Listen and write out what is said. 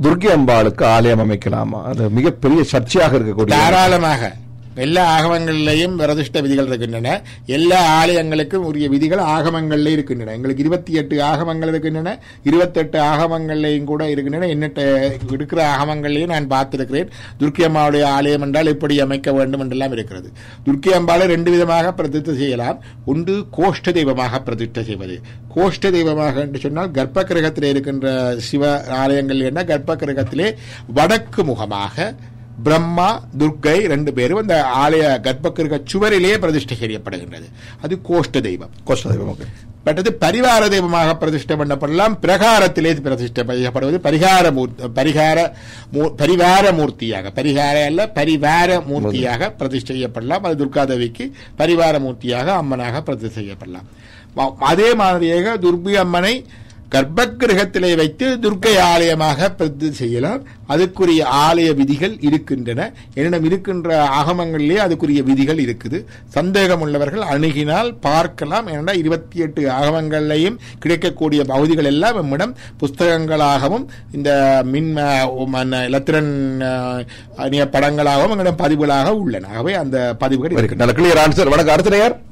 துர்க்கை அம்பாளுக்கு ஆலயம் அமைக்கலாமா அது மிகப்பெரிய சர்ச்சையாக இருக்கக்கூடிய தாராளமாக எல்லா ஆகமங்களிலேயும் பிரதிஷ்ட விதிகள் இருக்கின்றன எல்லா ஆலயங்களுக்கும் உரிய விதிகள் ஆகமங்களிலே இருக்கின்றன எங்களுக்கு இருபத்தி எட்டு ஆகமங்கள் இருக்கின்றன இருபத்தெட்டு ஆகமங்கள்லையும் கூட இருக்கின்றன எண்ணற்ற இருக்கிற ஆகமங்களையும் நான் பார்த்திருக்கிறேன் துர்க்கை அம்மாவுடைய ஆலயம் என்றால் எப்படி அமைக்க வேண்டும் என்றெல்லாம் இருக்கிறது துர்க்கை அம்பாளை ரெண்டு விதமாக பிரதிஷ்டை செய்யலாம் ஒன்று கோஷ்ட தெய்வமாக பிரதிஷ்டை செய்வது கோஷ்ட தெய்வமாக என்று சொன்னால் கர்ப்ப கிரகத்திலே இருக்கின்ற சிவ ஆலயங்கள் என்ன கர்ப்ப கிரகத்திலே வடக்கு முகமாக பிரம்மா துர்க்கை ரெண்டு பேரும் அந்த ஆலய கர்ப்பகிருக சுவரிலே பிரதிஷ்டை செய்யப்படுகின்றது அது கோஷ்ட தெய்வம் கோஷ்ட தெய்வம் ஓகே மற்றது பரிவார தெய்வமாக பிரதிஷ்டை பண்ணப்படலாம் பிரகாரத்திலே பிரதிஷ்டை செய்யப்படுவது பரிகார மூர்த்தி பரிகார மூ- பரிவார மூர்த்தியாக பரிகார அல்ல பரிவார மூர்த்தியாக பிரதிஷ்டை செய்யப்படலாம் அது துர்காதேவிக்கு பரிவார மூர்த்தியாக அம்மனாக பிரதிஷ்டை செய்யப்படலாம் ம- அதே மாதிரியாக துர்பி அம்மனை கர்ப்பகிரகத்திலே வைத்து துர்க்கை ஆலயமாக பிரதிஷ்டை செய்யலாம் அதுக்குரிய ஆலய விதிகள் இருக்கின்றன என்னிடம் இருக்கின்ற ஆகமங்களிலே அதுக்குரிய விதிகள் இருக்குது சந்தேகம் உள்ளவர்கள் அணுகினால் பார்க்கலாம் ஏனென்றால் இருபத்தி எட்டு ஆகமங்களையும் கிடைக்கக்கூடிய பகுதிகள் எல்லாம் நம்மிடம் புஸ்தகங்களாகவும் இந்த மின் இலத்திரன் அணிய படங்களாகவும் எங்களிடம் பதிவுகளாக உள்ளன ஆகவே அந்த பதிவுகள் இருக்கு நல்ல கிளியர் ஆன்சர் வணக்கம் அடுத்த நேயர்